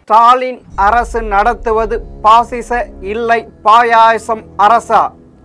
ஸ்டாலின் அரசு நடத்துவது பாசிச இல்லை பாயாசம் அரசா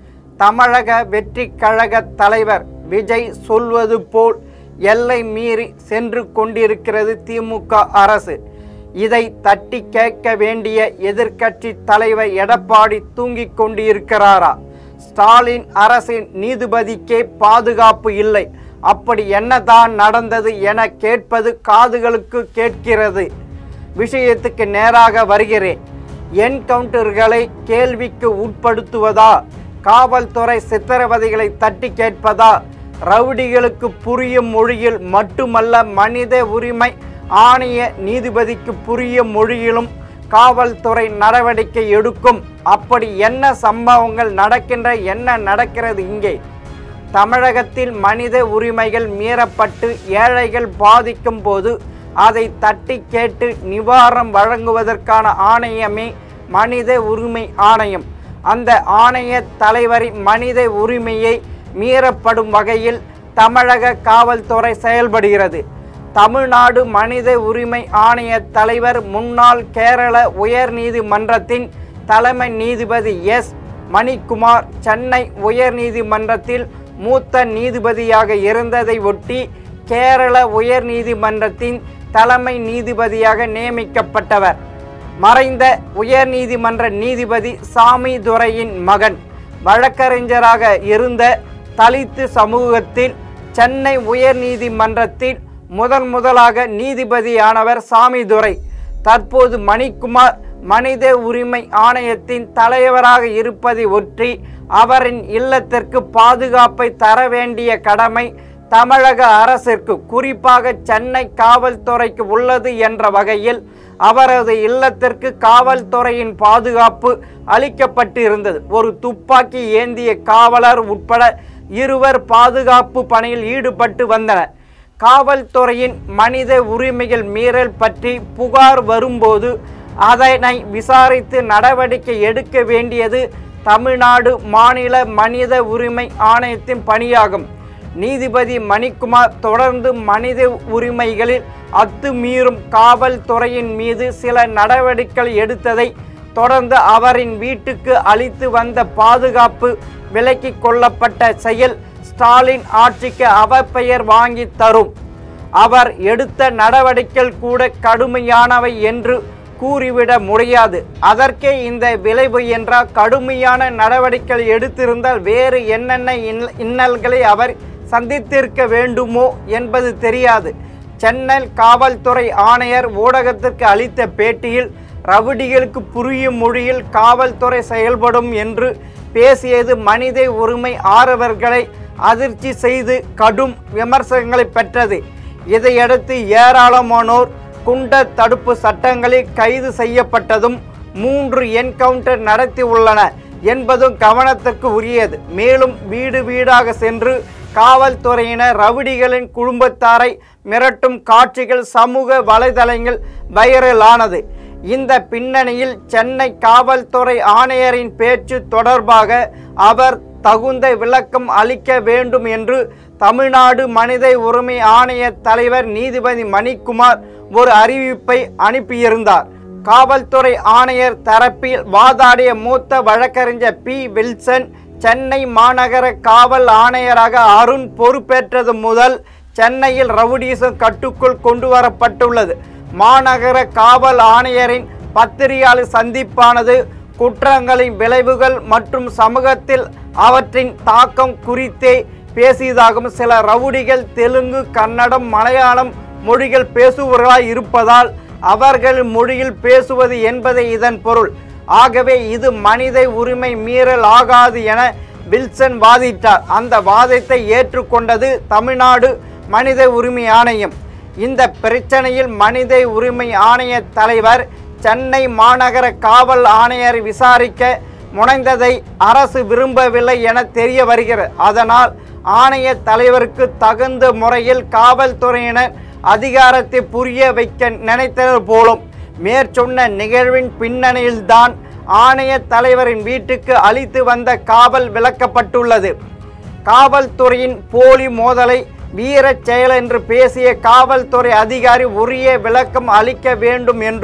தமிழக வெற்றி கழக தலைவர் விஜய் சொல்வது போல் எல்லை மீறி சென்று கொண்டிருக்கிறது திமுக அரசு இதை தட்டி கேட்க வேண்டிய எதிர்க்கட்சி தலைவர் எடப்பாடி தூங்கிக் கொண்டிருக்கிறாரா ஸ்டாலின் அரசின் நீதிபதிக்கே பாதுகாப்பு இல்லை அப்படி என்னதான் நடந்தது என கேட்பது காதுகளுக்கு கேட்கிறது விஷயத்துக்கு நேராக வருகிறேன் என்கவுண்டர்களை கேள்விக்கு உட்படுத்துவதா காவல்துறை சித்திரவதைகளை தட்டி கேட்பதா ரவுடிகளுக்கு புரியும் மொழியில் மட்டுமல்ல மனித உரிமை ஆணைய நீதிபதிக்கு புரியும் மொழியிலும் காவல்துறை நடவடிக்கை எடுக்கும் அப்படி என்ன சம்பவங்கள் நடக்கின்ற என்ன நடக்கிறது இங்கே தமிழகத்தில் மனித உரிமைகள் மீறப்பட்டு ஏழைகள் பாதிக்கும் போது அதை தட்டி கேட்டு நிவாரணம் வழங்குவதற்கான ஆணையமே மனித உரிமை ஆணையம் அந்த ஆணைய தலைவரின் மனித உரிமையை மீறப்படும் வகையில் தமிழக காவல்துறை செயல்படுகிறது தமிழ்நாடு மனித உரிமை ஆணைய தலைவர் முன்னாள் கேரள உயர்நீதிமன்றத்தின் தலைமை நீதிபதி எஸ் மணிக்குமார் சென்னை உயர்நீதிமன்றத்தில் மூத்த நீதிபதியாக இருந்ததை ஒட்டி கேரள உயர்நீதிமன்றத்தின் தலைமை நீதிபதியாக நியமிக்கப்பட்டவர் மறைந்த உயர்நீதிமன்ற நீதிபதி சாமி துரையின் மகன் வழக்கறிஞராக இருந்த தலித்து சமூகத்தில் சென்னை உயர்நீதிமன்றத்தில் முதன் முதலாக நீதிபதியானவர் சாமிதுரை தற்போது மணிக்குமார் மனித உரிமை ஆணையத்தின் தலைவராக இருப்பதை ஒற்றி அவரின் இல்லத்திற்கு பாதுகாப்பை தர வேண்டிய கடமை தமிழக அரசிற்கு குறிப்பாக சென்னை காவல்துறைக்கு உள்ளது என்ற வகையில் அவரது இல்லத்திற்கு காவல்துறையின் பாதுகாப்பு அளிக்கப்பட்டு இருந்தது ஒரு துப்பாக்கி ஏந்திய காவலர் உட்பட இருவர் பாதுகாப்பு பணியில் ஈடுபட்டு வந்தனர் காவல்துறையின் மனித உரிமைகள் மீறல் பற்றி புகார் வரும்போது அதனை விசாரித்து நடவடிக்கை எடுக்க வேண்டியது தமிழ்நாடு மாநில மனித உரிமை ஆணையத்தின் பணியாகும் நீதிபதி மணிக்குமார் தொடர்ந்து மனித உரிமைகளில் அத்துமீறும் காவல்துறையின் மீது சில நடவடிக்கைகள் எடுத்ததை தொடர்ந்து அவரின் வீட்டுக்கு அளித்து வந்த பாதுகாப்பு விலக்கிக் கொள்ளப்பட்ட செயல் ஸ்டாலின் ஆட்சிக்கு அவப்பெயர் வாங்கி தரும் அவர் எடுத்த நடவடிக்கைகள் கூட கடுமையானவை என்று கூறிவிட முடியாது அதற்கே இந்த விளைவு என்றால் கடுமையான நடவடிக்கைகள் எடுத்திருந்தால் வேறு என்னென்ன இன்ன- இன்னல்களை அவர் சந்தித்திருக்க வேண்டுமோ என்பது தெரியாது சென்னை காவல்துறை ஆணையர் ஊடகத்திற்கு அளித்த பேட்டியில் ரவுடிகளுக்கு புரியும் மொழியில் காவல்துறை செயல்படும் என்று பேசியது மனித உரிமை ஆர்வலர்களை அதிர்ச்சி செய்து கடும் விமர்சனங்களை பெற்றது இதையடுத்து ஏராளமானோர் குண்டர் தடுப்பு சட்டங்களில் கைது செய்யப்பட்டதும் மூன்று என்கவுண்டர் நடத்தி உள்ளன என்பதும் கவனத்திற்கு உரியது மேலும் வீடு வீடாக சென்று காவல்துறையினர் ரவுடிகளின் குடும்பத்தாரை மிரட்டும் காட்சிகள் சமூக வலைதளங்கள் வைரலானது இந்த பின்னணியில் சென்னை காவல்துறை ஆணையரின் பேச்சு தொடர்பாக அவர் தகுந்த விளக்கம் அளிக்க வேண்டும் என்று தமிழ்நாடு மனித உரிமை ஆணைய தலைவர் நீதிபதி மணிக்குமார் ஒரு அறிவிப்பை அனுப்பியிருந்தார் காவல்துறை ஆணையர் தரப்பில் வாதாடிய மூத்த வழக்கறிஞர் பி வில்சன் சென்னை மாநகர காவல் ஆணையராக அருண் பொறுப்பேற்றது முதல் சென்னையில் ரவுடிசம் கட்டுக்குள் கொண்டு வரப்பட்டுள்ளது மாநகர காவல் ஆணையரின் பத்திரிகையாளர் சந்திப்பானது குற்றங்களின் விளைவுகள் மற்றும் சமூகத்தில் அவற்றின் தாக்கம் குறித்தே பேசியதாகவும் சில ரவுடிகள் தெலுங்கு கன்னடம் மலையாளம் மொழிகள் பேசுபவர்களாய் இருப்பதால் அவர்கள் மொழியில் பேசுவது என்பதை இதன் பொருள் ஆகவே இது மனித உரிமை மீறல் ஆகாது என வில்சன் வாதிட்டார் அந்த வாதத்தை ஏற்றுக்கொண்டது தமிழ்நாடு மனித உரிமை ஆணையம் இந்த பிரச்சனையில் மனித உரிமை ஆணைய தலைவர் சென்னை மாநகர காவல் ஆணையரை விசாரிக்க முனைந்ததை அரசு விரும்பவில்லை என தெரிய வருகிறது அதனால் ஆணைய தலைவருக்கு தகுந்த முறையில் காவல்துறையினர் அதிகாரத்தை புரிய வைக்க நினைத்தது போலும் மேற்சொன்ன நிகழ்வின் பின்னணியில்தான் ஆணைய தலைவரின் வீட்டுக்கு அளித்து வந்த காவல் விளக்கப்பட்டுள்ளது காவல்துறையின் போலி மோதலை வீரச் செயல் என்று பேசிய காவல்துறை அதிகாரி உரிய விளக்கம் அளிக்க வேண்டும் என்றும்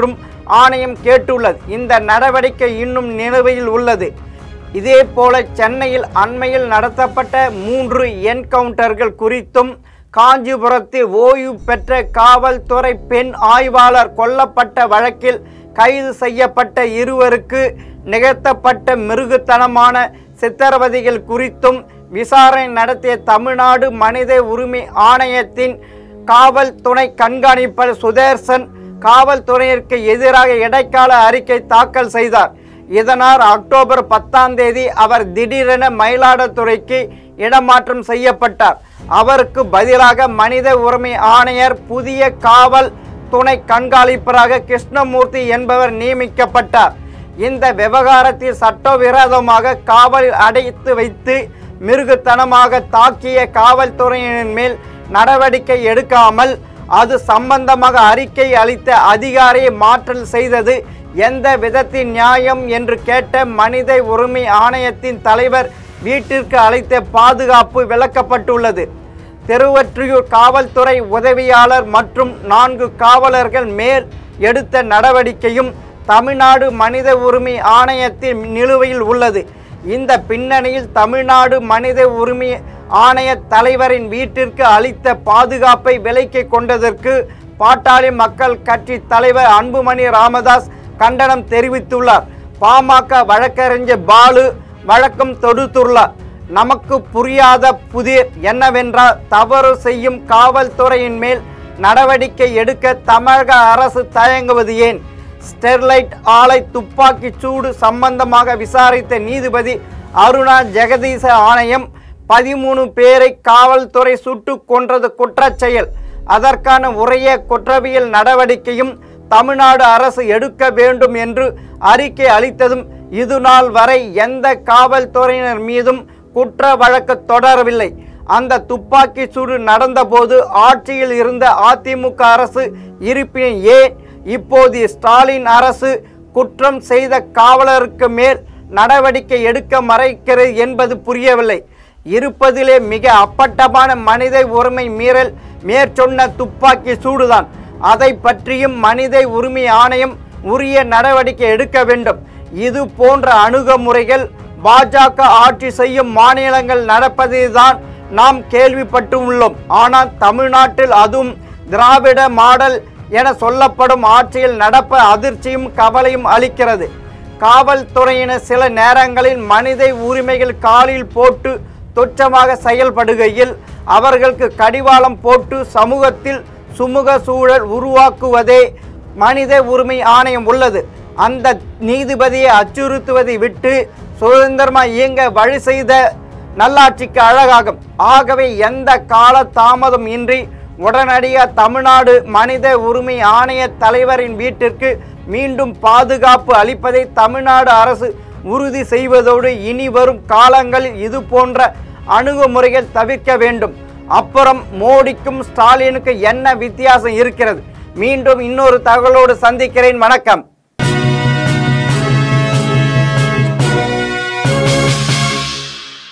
ஆணையம் கேட்டுள்ளது இந்த நடவடிக்கை இன்னும் நிலுவையில் உள்ளது இதே போல சென்னையில் அண்மையில் நடத்தப்பட்ட மூன்று என்கவுண்டர்கள் குறித்தும் காஞ்சிபுரத்தில் ஓய்வு பெற்ற காவல்துறை பெண் ஆய்வாளர் கொல்லப்பட்ட வழக்கில் கைது செய்யப்பட்ட இருவருக்கு நிகழ்த்தப்பட்ட மிருகுத்தனமான சித்திரவதைகள் குறித்தும் விசாரணை நடத்திய தமிழ்நாடு மனித உரிமை ஆணையத்தின் காவல் துணை கண்காணிப்பாளர் சுதர்சன் காவல்துறையிற்கு எதிராக இடைக்கால அறிக்கை தாக்கல் செய்தார் இதனால் அக்டோபர் பத்தாம் தேதி அவர் திடீரென மயிலாடுதுறைக்கு இடமாற்றம் செய்யப்பட்டார் அவருக்கு பதிலாக மனித உரிமை ஆணையர் புதிய காவல் துணை கண்காணிப்பராக கிருஷ்ணமூர்த்தி என்பவர் நியமிக்கப்பட்டார் இந்த விவகாரத்தில் சட்டவிரோதமாக காவலில் அடைத்து வைத்து மிருகுத்தனமாக தாக்கிய காவல்துறையினர் மேல் நடவடிக்கை எடுக்காமல் அது சம்பந்தமாக அறிக்கை அளித்த அதிகாரியை மாற்றல் செய்தது எந்த விதத்தின் நியாயம் என்று கேட்ட மனித உரிமை ஆணையத்தின் தலைவர் வீட்டிற்கு அழைத்த பாதுகாப்பு விளக்கப்பட்டுள்ளது திருவொற்றியூர் காவல்துறை உதவியாளர் மற்றும் நான்கு காவலர்கள் மேல் எடுத்த நடவடிக்கையும் தமிழ்நாடு மனித உரிமை ஆணையத்தின் நிலுவையில் உள்ளது இந்த பின்னணியில் தமிழ்நாடு மனித உரிமை ஆணைய தலைவரின் வீட்டிற்கு அளித்த பாதுகாப்பை விலைக்கு கொண்டதற்கு பாட்டாளி மக்கள் கட்சி தலைவர் அன்புமணி ராமதாஸ் கண்டனம் தெரிவித்துள்ளார் பாமக வழக்கறிஞர் பாலு வழக்கம் தொடுத்துள்ளார் நமக்கு புரியாத புதிர் என்னவென்றால் தவறு செய்யும் காவல்துறையின் மேல் நடவடிக்கை எடுக்க தமிழக அரசு தயங்குவது ஏன் ஸ்டெர்லைட் ஆலை துப்பாக்கி சூடு சம்பந்தமாக விசாரித்த நீதிபதி அருணா ஜெகதீச ஆணையம் பதிமூணு பேரை காவல்துறை சுட்டு கொன்றது குற்றச் செயல் அதற்கான உரிய குற்றவியல் நடவடிக்கையும் தமிழ்நாடு அரசு எடுக்க வேண்டும் என்று அறிக்கை அளித்ததும் இது நாள் வரை எந்த காவல்துறையினர் மீதும் குற்ற வழக்கு தொடரவில்லை அந்த துப்பாக்கி சூடு நடந்தபோது ஆட்சியில் இருந்த அதிமுக அரசு இருப்பினும் ஏன் இப்போது ஸ்டாலின் அரசு குற்றம் செய்த காவலருக்கு மேல் நடவடிக்கை எடுக்க மறைக்கிறது என்பது புரியவில்லை இருப்பதிலே மிக அப்பட்டமான மனித உரிமை மீறல் மேற்சொன்ன துப்பாக்கி சூடுதான் அதை பற்றியும் மனித உரிமை ஆணையம் உரிய நடவடிக்கை எடுக்க வேண்டும் இது போன்ற அணுகுமுறைகள் பாஜக ஆட்சி செய்யும் மாநிலங்கள் நடப்பதுதான் நாம் கேள்விப்பட்டு உள்ளோம் ஆனால் தமிழ்நாட்டில் அதுவும் திராவிட மாடல் என சொல்லப்படும் ஆட்சியில் நடப்ப அதிர்ச்சியும் கவலையும் அளிக்கிறது காவல்துறையினர் சில நேரங்களில் மனித உரிமைகள் காலில் போட்டு துச்சமாக செயல்படுகையில் அவர்களுக்கு கடிவாளம் போட்டு சமூகத்தில் சுமூக சூழல் உருவாக்குவதே மனித உரிமை ஆணையம் உள்ளது அந்த நீதிபதியை அச்சுறுத்துவதை விட்டு சுதந்திரமாக இயங்க வழி செய்த நல்லாட்சிக்கு அழகாகும் ஆகவே எந்த கால தாமதம் இன்றி உடனடியாக தமிழ்நாடு மனித உரிமை ஆணைய தலைவரின் வீட்டிற்கு மீண்டும் பாதுகாப்பு அளிப்பதை தமிழ்நாடு அரசு உறுதி செய்வதோடு இனி வரும் காலங்களில் இது போன்ற அணுகுமுறைகள் தவிர்க்க வேண்டும் அப்புறம் மோடிக்கும் ஸ்டாலினுக்கு என்ன வித்தியாசம் இருக்கிறது மீண்டும் இன்னொரு தகவலோடு சந்திக்கிறேன் வணக்கம்